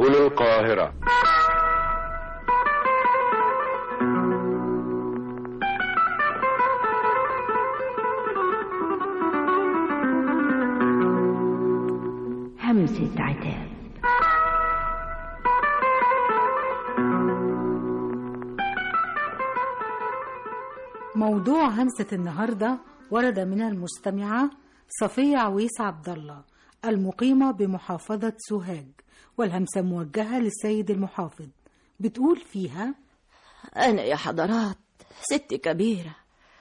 سبل القاهرة همسة عتاب موضوع همسة النهاردة ورد من المستمعة صفية عويس عبد الله المقيمة بمحافظة سوهاج والهمسة موجهة للسيد المحافظ بتقول فيها أنا يا حضرات ست كبيرة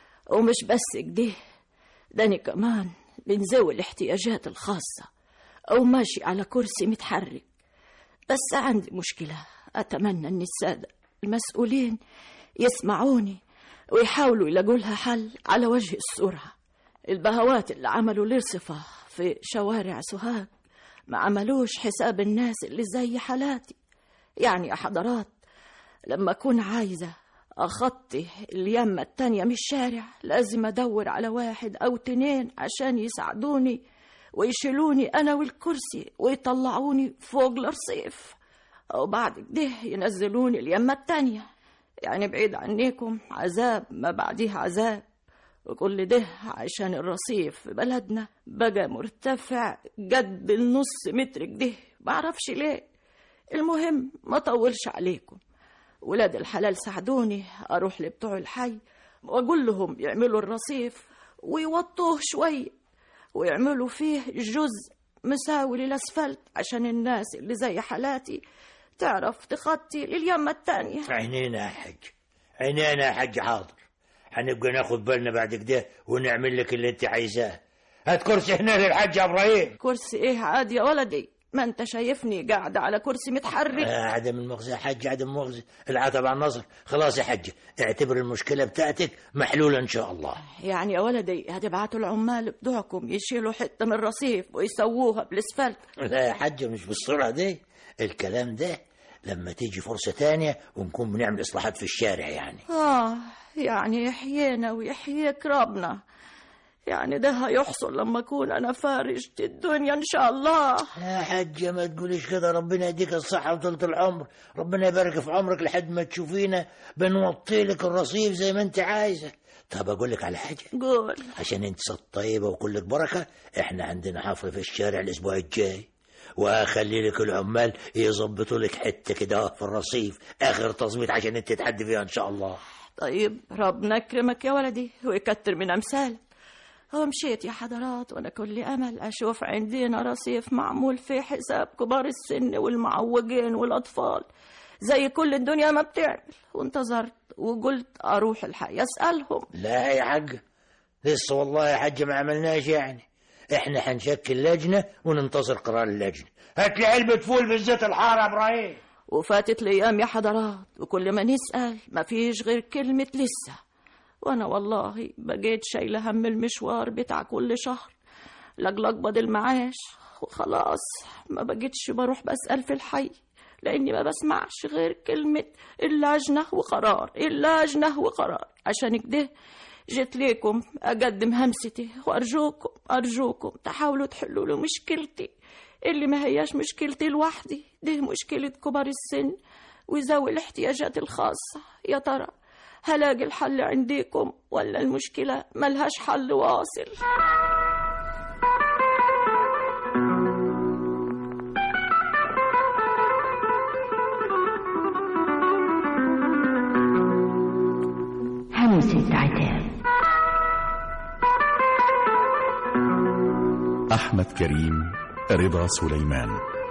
ومش بس كده ده أنا كمان من ذوي الاحتياجات الخاصة أو ماشي على كرسي متحرك بس عندي مشكلة أتمنى أن السادة المسؤولين يسمعوني ويحاولوا يلاقوا لها حل على وجه السرعة البهوات اللي عملوا الارصفة في شوارع سوهاج ما عملوش حساب الناس اللي زي حالاتي يعني يا حضرات لما أكون عايزة أخطي اليمة التانية من الشارع لازم أدور على واحد أو تنين عشان يساعدوني ويشيلوني أنا والكرسي ويطلعوني فوق الرصيف وبعد كده ينزلوني اليمة التانية يعني بعيد عنيكم عذاب ما بعديه عذاب وكل ده عشان الرصيف في بلدنا بقى مرتفع قد النص متر كده معرفش ليه المهم ما طولش عليكم ولاد الحلال ساعدوني اروح لبتوع الحي واقول لهم يعملوا الرصيف ويوطوه شويه ويعملوا فيه جزء مساوي للاسفلت عشان الناس اللي زي حالاتي تعرف تخطي لليمة التانية عينينا يا حج عينينا يا حج حاضر هنبقى ناخد بالنا بعد كده ونعمل لك اللي انت عايزاه هات كرسي هنا للحاج يا ابراهيم كرسي ايه عادي يا ولدي ما انت شايفني قاعدة على كرسي متحرك آه عدم المؤاخذة يا حج عدم المؤاخذة العتب على النصر خلاص يا حج اعتبر المشكلة بتاعتك محلولة ان شاء الله يعني يا ولدي هتبعتوا العمال بتوعكم يشيلوا حتة من الرصيف ويسووها بالاسفلت لا يا حج مش بالسرعة دي الكلام ده لما تيجي فرصة تانية ونكون بنعمل إصلاحات في الشارع يعني آه يعني يحيينا ويحييك ربنا يعني ده هيحصل لما أكون أنا فارجة الدنيا إن شاء الله يا حجة ما تقوليش كده ربنا يديك الصحة وطولة العمر ربنا يبارك في عمرك لحد ما تشوفينا بنوطي لك الرصيف زي ما انت عايزة طب أقول لك على حاجة قول عشان انت صوت طيبة وكلك بركة احنا عندنا حفلة في الشارع الأسبوع الجاي واخلي لك العمال يظبطوا لك حته كده في الرصيف اخر تظبيط عشان انت تحدي فيها ان شاء الله طيب ربنا يكرمك يا ولدي ويكتر من أمثالك ومشيت يا حضرات وأنا كل أمل أشوف عندنا رصيف معمول فيه حساب كبار السن والمعوجين والأطفال زي كل الدنيا ما بتعمل وانتظرت وقلت أروح الحي أسألهم لا يا حاج لسه والله يا حاج ما عملناش يعني احنا هنشكل لجنه وننتظر قرار اللجنه هات لي علبه فول بالزيت الحار يا ابراهيم وفاتت الأيام يا حضرات وكل ما نسأل ما فيش غير كلمة لسه وأنا والله بقيت شايلة هم المشوار بتاع كل شهر لأجل أقبض المعاش وخلاص ما بقيتش بروح بسأل في الحي لأني ما بسمعش غير كلمة اللجنة وقرار اللجنة وقرار عشان كده جيت ليكم أقدم همستي وأرجوكم أرجوكم تحاولوا تحلوا له مشكلتي اللي ما هياش مشكلتي لوحدي دي مشكلة كبار السن وذوي الاحتياجات الخاصة يا ترى هلاقي الحل عنديكم ولا المشكلة ملهاش حل واصل همسة عتاب أحمد كريم رضا سليمان